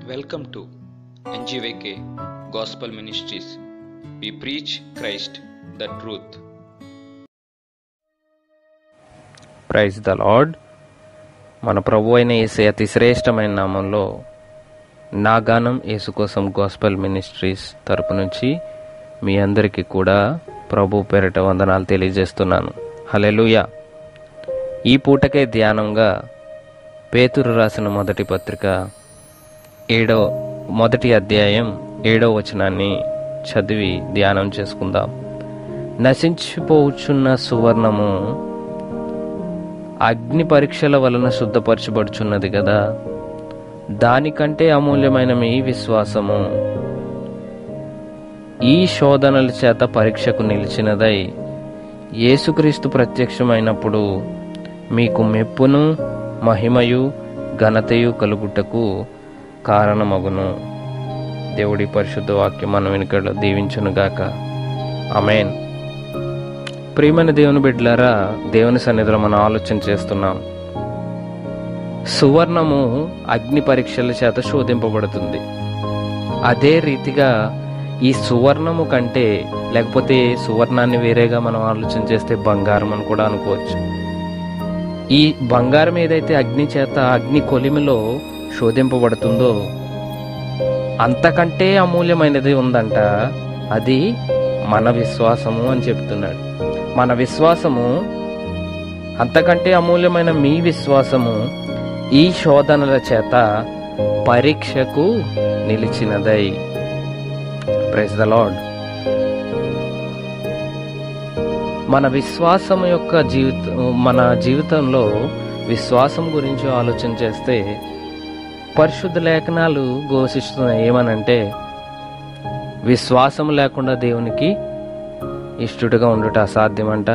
Welcome to NGVK Gospel Ministries. We preach Christ, the truth. Praise the Lord మన ప్రభు అయిన యేసే అతి శ్రేష్టమైన నామంలో నా గానం యేసు కోసం గాస్పల్ మినిస్ట్రీస్ తరపు నుంచి మీ అందరికీ కూడా ప్రభు పేరిట వందనాలు తెలియజేస్తున్నాను హలెలుయా ఈ పూటకే ధ్యానంగా పేతురు రాసిన మొదటి పత్రిక ఏడో మొదటి అధ్యాయం ఏడో వచనాన్ని చదివి ధ్యానం చేసుకుందాం నశించిపోవచ్చున్న సువర్ణము అగ్ని పరీక్షల వలన శుద్ధపరచబడుచున్నది కదా దానికంటే అమూల్యమైన మీ విశ్వాసము ఈ శోధనల చేత పరీక్షకు నిలిచినదై యేసుక్రీస్తు ప్రత్యక్షమైనప్పుడు మీకు మెప్పును మహిమయు ఘనతయు కలుగుటకు కారణమగును దేవుడి పరిశుద్ధ వాక్యం మన వెనుకలో దీవించునుగాక అమేన్ ప్రియమైన దేవుని బిడ్డలారా దేవుని సన్నిధిలో మనం ఆలోచన చేస్తున్నాం సువర్ణము అగ్ని పరీక్షల చేత శోధింపబడుతుంది అదే రీతిగా ఈ సువర్ణము కంటే లేకపోతే సువర్ణాన్ని వేరేగా మనం ఆలోచన చేస్తే బంగారం అని కూడా అనుకోవచ్చు ఈ బంగారం ఏదైతే అగ్ని చేత అగ్ని కొలిమిలో శోధింపబడుతుందో అంతకంటే అమూల్యమైనది ఉందంట అది మన విశ్వాసము అని చెప్తున్నాడు మన విశ్వాసము అంతకంటే అమూల్యమైన మీ విశ్వాసము ఈ శోధనల చేత పరీక్షకు నిలిచినదై ప్రైజ్ ద లార్డ్ మన విశ్వాసం యొక్క జీవిత మన జీవితంలో విశ్వాసం గురించి ఆలోచన చేస్తే పరిశుద్ధ లేఖనాలు ఘోషిస్తున్నాయి ఏమనంటే విశ్వాసం లేకుండా దేవునికి ఇష్టడుగా ఉండుట అసాధ్యమంట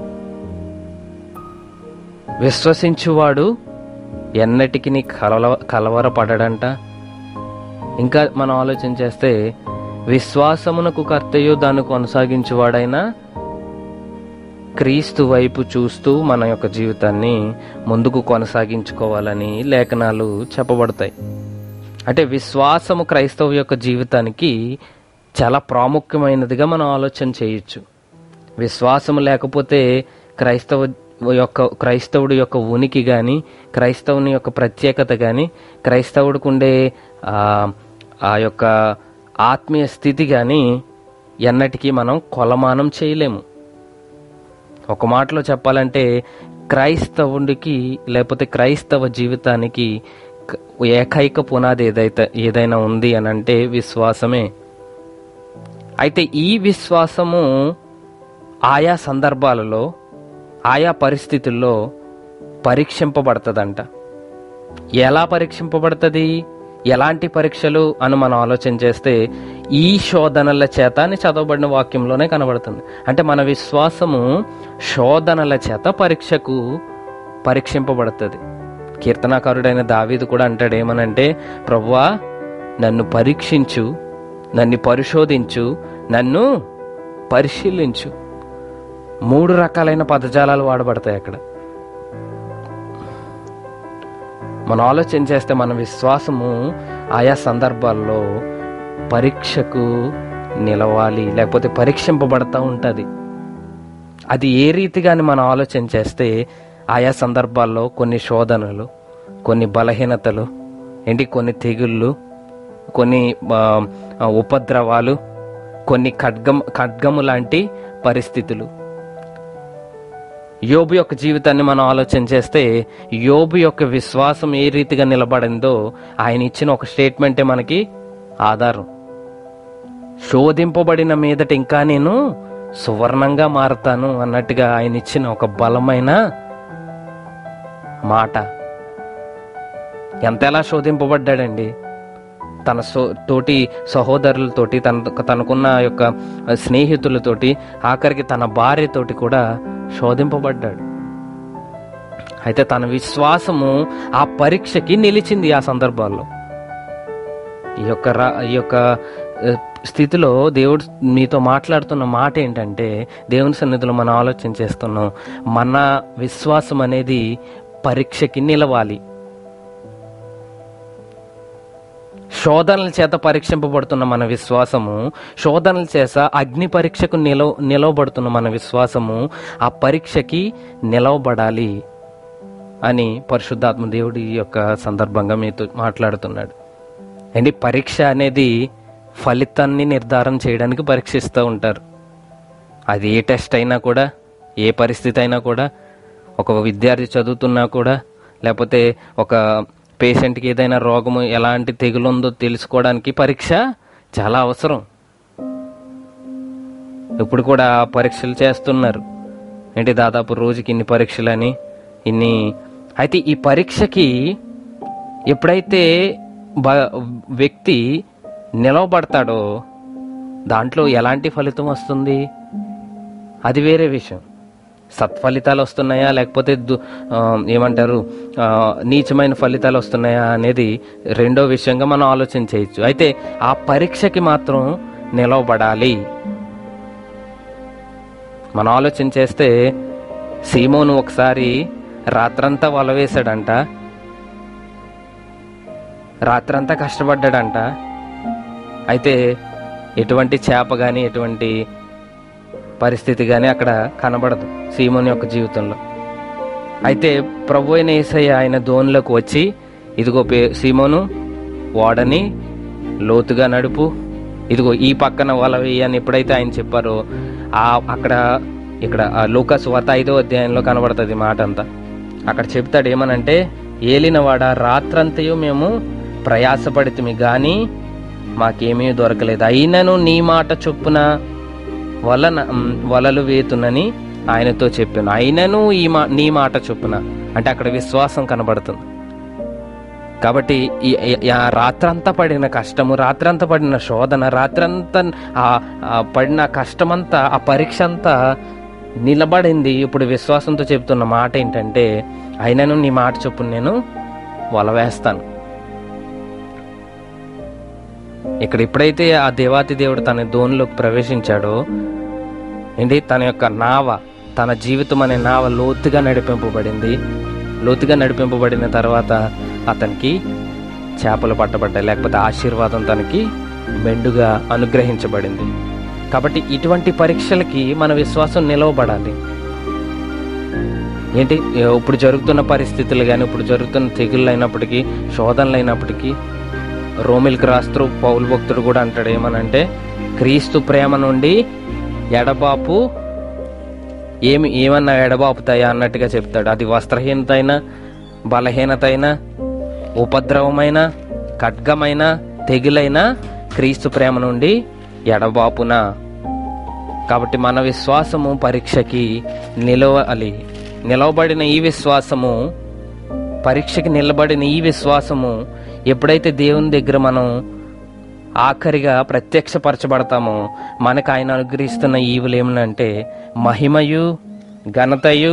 విశ్వసించువాడు ఎన్నటికి కలవ కలవరపడడంట ఇంకా మనం ఆలోచన చేస్తే విశ్వాసమునకు కర్తయు దాన్ని కొనసాగించువాడైనా క్రీస్తు వైపు చూస్తూ మన యొక్క జీవితాన్ని ముందుకు కొనసాగించుకోవాలని లేఖనాలు చెప్పబడతాయి అంటే విశ్వాసము క్రైస్తవ యొక్క జీవితానికి చాలా ప్రాముఖ్యమైనదిగా మనం ఆలోచన చేయొచ్చు విశ్వాసం లేకపోతే క్రైస్తవ యొక్క క్రైస్తవుడి యొక్క ఉనికి కానీ క్రైస్తవుని యొక్క ప్రత్యేకత కానీ క్రైస్తవుడికి ఉండే ఆ యొక్క ఆత్మీయ స్థితి కానీ ఎన్నటికీ మనం కొలమానం చేయలేము ఒక మాటలో చెప్పాలంటే క్రైస్తవుడికి లేకపోతే క్రైస్తవ జీవితానికి ఏకైక పునాది ఏదైతే ఏదైనా ఉంది అని అంటే విశ్వాసమే అయితే ఈ విశ్వాసము ఆయా సందర్భాలలో ఆయా పరిస్థితుల్లో పరీక్షింపబడుతుందంట ఎలా పరీక్షింపబడుతుంది ఎలాంటి పరీక్షలు అని మనం ఆలోచన చేస్తే ఈ శోధనల చేత అని చదవబడిన వాక్యంలోనే కనబడుతుంది అంటే మన విశ్వాసము శోధనల చేత పరీక్షకు పరీక్షింపబడుతుంది కీర్తనాకారుడైన దావీదు కూడా అంటాడు ఏమనంటే ప్రవ్వా నన్ను పరీక్షించు నన్ను పరిశోధించు నన్ను పరిశీలించు మూడు రకాలైన పదజాలాలు వాడబడతాయి అక్కడ మనం ఆలోచన చేస్తే మన విశ్వాసము ఆయా సందర్భాల్లో పరీక్షకు నిలవాలి లేకపోతే పరీక్షింపబడతా ఉంటుంది అది ఏ రీతిగాని మనం ఆలోచన చేస్తే ఆయా సందర్భాల్లో కొన్ని శోధనలు కొన్ని బలహీనతలు ఏంటి కొన్ని తెగుళ్ళు కొన్ని ఉపద్రవాలు కొన్ని ఖడ్గం ఖడ్గము లాంటి పరిస్థితులు యోబు యొక్క జీవితాన్ని మనం ఆలోచన చేస్తే యోబు యొక్క విశ్వాసం ఏ రీతిగా నిలబడిందో ఆయన ఇచ్చిన ఒక స్టేట్మెంటే మనకి ఆధారం శోధింపబడిన మీదట ఇంకా నేను సువర్ణంగా మారతాను అన్నట్టుగా ఆయన ఇచ్చిన ఒక బలమైన మాట ఎంతలా శోధింపబడ్డాడండి తన సో తోటి సహోదరులతోటి తన తనకున్న యొక్క స్నేహితులతోటి ఆఖరికి తన భార్యతోటి కూడా శోధింపబడ్డాడు అయితే తన విశ్వాసము ఆ పరీక్షకి నిలిచింది ఆ సందర్భాల్లో ఈ యొక్క రా ఈ యొక్క స్థితిలో దేవుడు మీతో మాట్లాడుతున్న మాట ఏంటంటే దేవుని సన్నిధిలో మనం ఆలోచన చేస్తున్నాం మన విశ్వాసం అనేది పరీక్షకి నిలవాలి శోధనల చేత పరీక్షింపబడుతున్న మన విశ్వాసము శోధనల చేత అగ్ని పరీక్షకు నిలవ నిలవబడుతున్న మన విశ్వాసము ఆ పరీక్షకి నిలవబడాలి అని పరిశుద్ధాత్మ దేవుడి యొక్క సందర్భంగా మీతో మాట్లాడుతున్నాడు అండి పరీక్ష అనేది ఫలితాన్ని నిర్ధారణ చేయడానికి పరీక్షిస్తూ ఉంటారు అది ఏ టెస్ట్ అయినా కూడా ఏ పరిస్థితి అయినా కూడా ఒక విద్యార్థి చదువుతున్నా కూడా లేకపోతే ఒక పేషెంట్కి ఏదైనా రోగము ఎలాంటి తెగులు ఉందో తెలుసుకోవడానికి పరీక్ష చాలా అవసరం ఇప్పుడు కూడా పరీక్షలు చేస్తున్నారు ఏంటి దాదాపు రోజుకి ఇన్ని పరీక్షలని ఇన్ని అయితే ఈ పరీక్షకి ఎప్పుడైతే బ వ్యక్తి నిలవబడతాడో దాంట్లో ఎలాంటి ఫలితం వస్తుంది అది వేరే విషయం సత్ఫలితాలు వస్తున్నాయా లేకపోతే దు- ఆ, ఏమంటారు ఆ, నీచమైన ఫలితాలు వస్తున్నాయా అనేది రెండో విషయంగా మనం ఆలోచన చేయొచ్చు అయితే ఆ పరీక్షకి మాత్రం నిలవబడాలి మనం ఆలోచన చేస్తే సీమోను ఒకసారి రాత్రంతా వల వేశాడంట రాత్రంతా కష్టపడ్డాడంట అయితే ఎటువంటి చేప కానీ ఎటువంటి పరిస్థితి కానీ అక్కడ కనబడదు సీమోని యొక్క జీవితంలో అయితే ప్రభు అయిన యేసయ్య ఆయన దోనిలోకి వచ్చి ఇదిగో పే సీమోను ఓడని లోతుగా నడుపు ఇదిగో ఈ పక్కన వల వేయి అని ఎప్పుడైతే ఆయన చెప్పారో ఆ అక్కడ ఇక్కడ ఆ లూకాసు వార్త ఐదో అధ్యాయంలో కనబడుతుంది ఈ మాట అంతా అక్కడ చెప్తాడు ఏమనంటే ఏలినవాడ రాత్రంతయు మేము ప్రయాసపడితిమి కానీ మాకేమీ దొరకలేదు అయినను నీ మాట చొప్పున వలన మ్, వలలు వేతునని ఆయనతో చెప్పాను అయినను ఈ మా నీ మాట చొప్పున అంటే అక్కడ విశ్వాసం కనబడుతుంది కాబట్టి ఈ- ఈ- ఆ రాత్రంతా పడిన కష్టము రాత్రంతా పడిన శోధన రాత్రంతా ఆ ఆ పడిన కష్టమంతా ఆ పరీక్ష అంతా నిలబడింది ఇప్పుడు విశ్వాసంతో చెప్తున్న మాట ఏంటంటే అయినను నీ మాట చొప్పున నేను వల వేస్తాను ఇక్కడ ఎప్పుడైతే ఆ దేవాతి దేవుడు తన దోనిలోకి ప్రవేశించాడో ఏంటి తన యొక్క నావ తన జీవితం అనే నావ లోతుగా నడిపింపబడింది లోతుగా నడిపింపబడిన తర్వాత అతనికి చేపలు పట్టబడ్డాయి లేకపోతే ఆశీర్వాదం తనకి మెండుగా అనుగ్రహించబడింది కాబట్టి ఇటువంటి పరీక్షలకి మన విశ్వాసం నిలవబడాలి ఏంటి ఇప్పుడు జరుగుతున్న పరిస్థితులు కానీ ఇప్పుడు జరుగుతున్న తెగుళ్ళు అయినప్పటికీ శోధనలు అయినప్పటికీ రోమిల్కి రాస్తూ పౌలు భక్తుడు కూడా అంటాడు ఏమనంటే క్రీస్తు ప్రేమ నుండి ఎడబాపు ఏమి ఏమన్నా ఎడబాపుతాయా అన్నట్టుగా చెప్తాడు అది వస్త్రహీనత అయినా బలహీనత అయినా ఉపద్రవమైన ఖడ్గమైన తెగులైన క్రీస్తు ప్రేమ నుండి ఎడబాపునా కాబట్టి మన విశ్వాసము పరీక్షకి నిలవాలి నిలవబడిన ఈ విశ్వాసము పరీక్షకి నిలబడిన ఈ విశ్వాసము ఎప్పుడైతే దేవుని దగ్గర మనం ఆఖరిగా ప్రత్యక్షపరచబడతామో మనకు ఆయన అనుగ్రహిస్తున్న ఈవులు ఏమనంటే మహిమయు ఘనతయు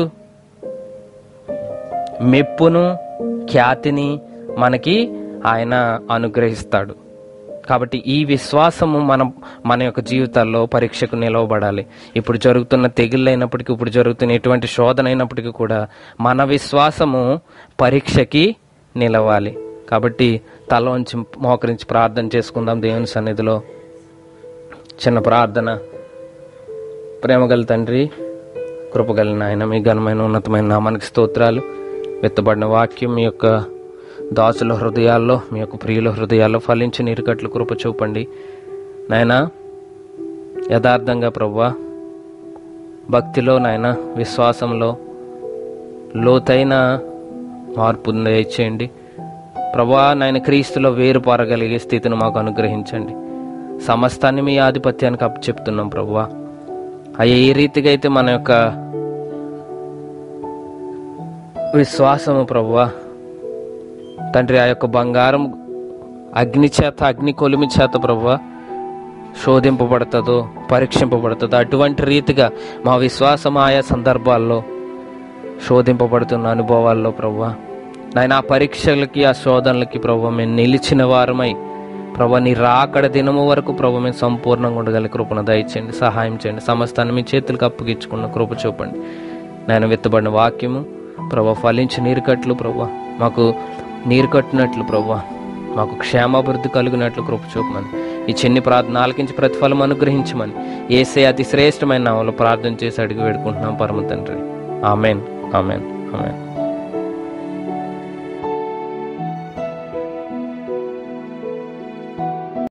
మెప్పును ఖ్యాతిని మనకి ఆయన అనుగ్రహిస్తాడు కాబట్టి ఈ విశ్వాసము మనం మన యొక్క జీవితాల్లో పరీక్షకు నిలవబడాలి ఇప్పుడు జరుగుతున్న తెగుళ్ళు అయినప్పటికీ ఇప్పుడు జరుగుతున్న ఎటువంటి శోధన అయినప్పటికీ కూడా మన విశ్వాసము పరీక్షకి నిలవాలి కాబట్టి తల వంచి మోకరించి ప్రార్థన చేసుకుందాం దేవుని సన్నిధిలో చిన్న ప్రార్థన ప్రేమగల తండ్రి కృపగలిగిన ఆయన మీ ఘనమైన ఉన్నతమైన నామానికి స్తోత్రాలు వెత్తబడిన వాక్యం మీ యొక్క దాసుల హృదయాల్లో మీ యొక్క ప్రియుల హృదయాల్లో ఫలించి నీరుకట్లు కృప చూపండి నాయనా యథార్థంగా ప్రవ్వా భక్తిలో నాయన విశ్వాసంలో లోతైన మార్పు దయచేయండి ప్రభా నాయన క్రీస్తులో వేరుపారగలిగే స్థితిని మాకు అనుగ్రహించండి సమస్తాన్ని మీ ఆధిపత్యానికి అప్పచెప్తున్నాం ప్రభువా అయ్యా ఏ రీతిగా అయితే మన యొక్క విశ్వాసము ప్రభువా తండ్రి ఆ యొక్క బంగారం అగ్ని చేత అగ్ని కొలిమి చేత ప్రభువా శోధింపబడుతుందో పరీక్షింపబడుతుందో అటువంటి రీతిగా మా విశ్వాసం ఆయా సందర్భాల్లో శోధింపబడుతున్న అనుభవాల్లో ప్రభువా నాయన ఆ పరీక్షలకి ఆ శోధనలకి ప్రభు మేము నిలిచిన వారమై ప్రభు నీ రాకడ దినము వరకు ప్రభు మేము సంపూర్ణంగా ఉండగల కృపను దయచేయండి సహాయం చేయండి సమస్తాన్ని మీ చేతులకు అప్పగించుకున్న కృప చూపండి నేను విత్తబడిన వాక్యము ప్రభు ఫలించి నీరు కట్లు ప్రభు మాకు నీరు కట్టినట్లు ప్రభు మాకు క్షేమాభివృద్ధి కలిగినట్లు కృప చూపమని ఈ చిన్ని ప్రార్థన ఆలకించి ప్రతిఫలం అనుగ్రహించమని ఏసే అతి శ్రేష్టమైన నామంలో ప్రార్థన చేసి అడిగి వేడుకుంటున్నాం పరమ తండ్రి ఆమెన్ ఆమెన్ ఆమెన్